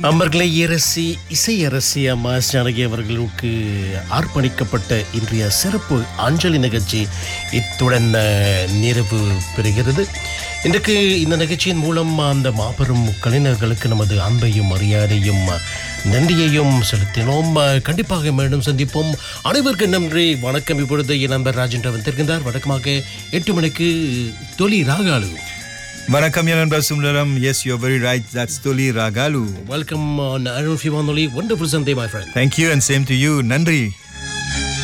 அம்பர்களை அரசி இசையரசி அம்மா ஜானகி அவர்களுக்கு அர்ப்பணிக்கப்பட்ட இன்றைய சிறப்பு அஞ்சலி நிகழ்ச்சி இத்துடன் அஹ், நிறைவு பெறுகிறது இன்றைக்கு இந்த நிகழ்ச்சியின் மூலம் அந்த மாபெரும் கலைஞர்களுக்கு நமது அன்பையும் மரியாதையும் நன்றியையும் செலுத்தினோம் அஹ், கண்டிப்பாக மீண்டும் சந்திப்போம் அனைவருக்கும் நன்றி வணக்கம் இப்பொழுது என் நண்பர் ராஜேந்திர வந்திருக்கின்றார் வழக்கமாக எட்டு மணிக்கு தொலி ராகாலு வணக்கம் என் நண்பர் Sundaram yes you very right that's தொலி ராகாலு welcome on Arun Fivanoli. Wonderful Sunday, my friend. Thank you and same to you நன்றி